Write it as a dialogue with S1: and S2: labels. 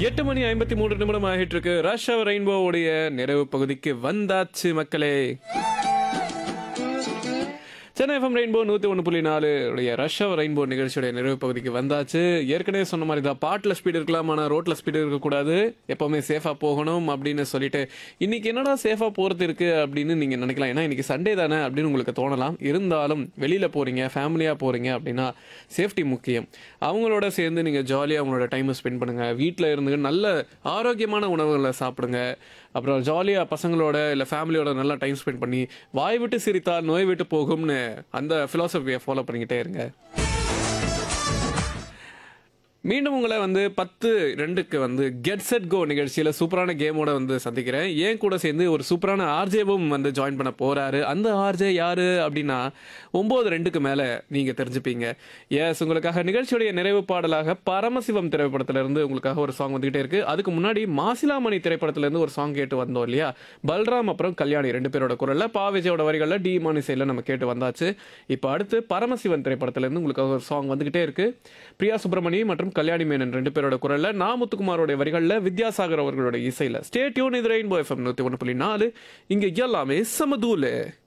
S1: எட்டு மணி ஐம்பத்தி மூன்று நிமிடம் ஆகிட்டு இருக்கு ரஷ் அவர் ரெயின்போவுடைய நிறைவு பகுதிக்கு வந்தாச்சு மக்களே சென்னை எஃப்எம் ரெயின்போ நூற்றி ஒன்று புள்ளி நாலு உடைய ரஷ் அவர் ரெயின்போ நிகழ்ச்சியுடைய நிறைவு பகுதிக்கு வந்தாச்சு ஏற்கனவே சொன்ன மாதிரி தான் பாட்டில் ஸ்பீடு இருக்கலாம் ஆனால் ரோட்டில் ஸ்பீடு இருக்கக்கூடாது எப்போவுமே சேஃபாக போகணும் அப்படின்னு சொல்லிட்டு இன்னைக்கு என்னடா சேஃபாக போகிறது இருக்கு அப்படின்னு நீங்கள் நினைக்கலாம் ஏன்னா இன்னைக்கு சண்டே தானே அப்படின்னு உங்களுக்கு தோணலாம் இருந்தாலும் வெளியில் போகிறீங்க ஃபேமிலியாக போகிறீங்க அப்படின்னா சேஃப்டி முக்கியம் அவங்களோட சேர்ந்து நீங்கள் ஜாலியாக அவங்களோட டைமை ஸ்பெண்ட் பண்ணுங்கள் வீட்டில் இருந்து நல்ல ஆரோக்கியமான உணவுகளை சாப்பிடுங்க அப்புறம் ஜாலியாக பசங்களோட இல்லை ஃபேமிலியோட நல்லா டைம் ஸ்பெண்ட் பண்ணி வாய் விட்டு சிரித்தால் நோய் விட்டு போகும்னு அந்த ஃபிலாசபியை ஃபாலோ பண்ணிக்கிட்டே இருங்க மீண்டும் உங்களை வந்து பத்து ரெண்டுக்கு வந்து கெட் செட் கோ நிகழ்ச்சியில் சூப்பரான கேமோட வந்து சந்திக்கிறேன் ஏன் கூட சேர்ந்து ஒரு சூப்பரான ஆர்ஜேவும் வந்து ஜாயின் பண்ண போறாரு அந்த ஆர்ஜே யாரு அப்படின்னா ஒம்பது ரெண்டுக்கு மேலே நீங்கள் தெரிஞ்சுப்பீங்க எஸ் உங்களுக்காக நிகழ்ச்சியுடைய நிறைவு பாடலாக பரமசிவம் திரைப்படத்திலிருந்து உங்களுக்காக ஒரு சாங் வந்துகிட்டே இருக்கு அதுக்கு முன்னாடி மாசிலாமணி திரைப்படத்திலிருந்து ஒரு சாங் கேட்டு வந்தோம் இல்லையா பல்ராம் அப்புறம் கல்யாணி ரெண்டு பேரோட குரல்ல பா விஜயோட வரிகளில் டி மானி சைடில் நம்ம கேட்டு வந்தாச்சு இப்போ அடுத்து பரமசிவன் திரைப்படத்திலிருந்து உங்களுக்காக ஒரு சாங் வந்துகிட்டே இருக்கு பிரியா சுப்பிரமணி மற்றும் கல்யாணி மேனன் ரெண்டு பேரோட குரல்ல நா முத்துக்குமாரோட வரிகளில் வித்யாசாகர் அவர்களோட இசையில ஸ்டே டியூன் இது ரெயின்போ எஃப்எம் நூற்றி ஒன்று புள்ளி நாலு இங்கே எல்லாமே சமதூலு